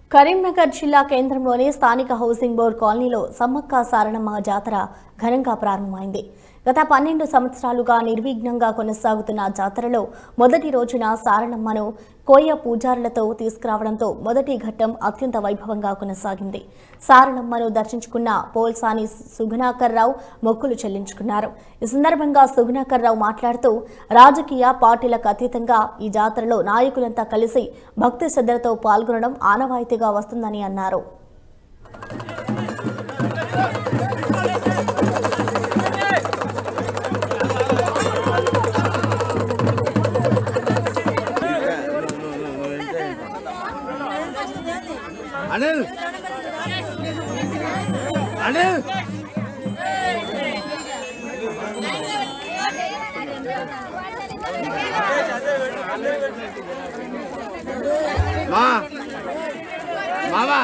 కరీంనగర్ జిల్లా కేంద్రంలోని స్థానిక హౌసింగ్ బోర్డు కాలనీలో సమ్మక్క సారణమ్మ జాతర ఘనంగా ప్రారంభమైంది గత పన్నెండు సంవత్సరాలుగా నిర్విఘ్నంగా కొనసాగుతున్న జాతరలో మొదటి రోజున సారణమ్మను కోయ పూజారులతో తీసుకురావడంతో మొదటి ఘట్టం అత్యంత వైభవంగా కొనసాగింది సారణమ్మను దర్శించుకున్న పోల్సాని సుగుణాకర్ రావు మొక్కులు చెల్లించుకున్నారు ఈ సందర్భంగా సుగుణాకర్ రావు మాట్లాడుతూ రాజకీయ పార్టీలకు అతీతంగా ఈ జాతరలో నాయకులంతా కలిసి భక్తి శ్రద్ధలతో పాల్గొనడం ఆనవాయితీగా వస్తుందని అన్నారు అనిల్ అనిల్ మా మామా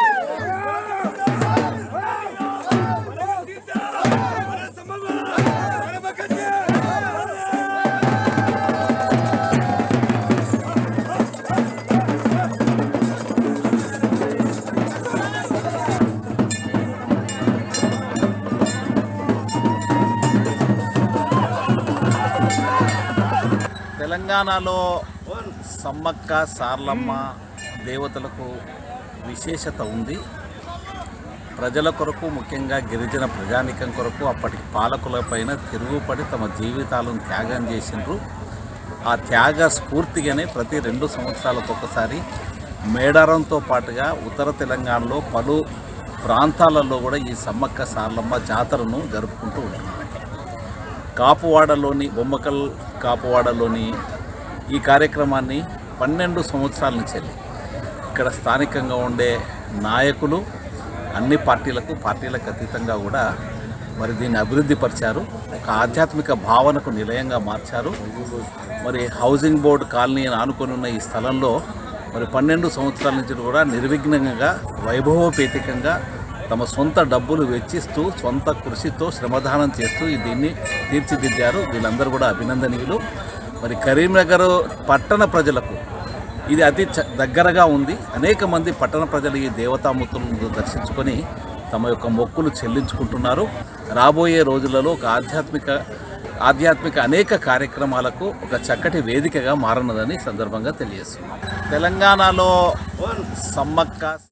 తెలంగాణలో సమ్మక్క సార్లమ్మ దేవతలకు విశేషత ఉంది ప్రజల కొరకు ముఖ్యంగా గిరిజన ప్రజానికం కొరకు అప్పటి పాలకులపైన తిరుగుపడి తమ జీవితాలను త్యాగం చేసిండ్రు ఆ త్యాగ స్ఫూర్తిగానే ప్రతి రెండు సంవత్సరాలకు ఒకసారి మేడారంతో పాటుగా ఉత్తర తెలంగాణలో పలు ప్రాంతాలలో కూడా ఈ సమ్మక్క సార్లమ్మ జాతరను జరుపుకుంటూ ఉంటున్నారు కాపువాడలోని బొమ్మకల్ కాపువాడలోని ఈ కార్యక్రమాన్ని పన్నెండు సంవత్సరాల నుంచి వెళ్ళి ఇక్కడ స్థానికంగా ఉండే నాయకులు అన్ని పార్టీలకు పార్టీలకు అతీతంగా కూడా మరి దీన్ని అభివృద్ధి పరిచారు ఒక ఆధ్యాత్మిక భావనకు నిలయంగా మార్చారు మరి హౌసింగ్ బోర్డు కాలనీ అని ఆనుకొని ఉన్న ఈ స్థలంలో మరి పన్నెండు సంవత్సరాల నుంచి కూడా నిర్విఘ్నంగా వైభవోపేతికంగా తమ సొంత డబ్బులు వెచ్చిస్తూ సొంత కృషితో శ్రమదానం చేస్తూ ఈ దీన్ని తీర్చిదిద్దారు వీళ్ళందరూ కూడా అభినందనీయులు మరి కరీంనగర్ పట్టణ ప్రజలకు ఇది అతి చ- దగ్గరగా ఉంది అనేక మంది పట్టణ ప్రజలు ఈ దేవతామూర్తులను దర్శించుకొని తమ యొక్క మొక్కులు చెల్లించుకుంటున్నారు రాబోయే రోజులలో ఒక ఆధ్యాత్మిక ఆధ్యాత్మిక అనేక కార్యక్రమాలకు ఒక చక్కటి వేదికగా మారనుదని ఈ సందర్భంగా తెలియజేస్తున్నాం తెలంగాణలో సమ్మక్క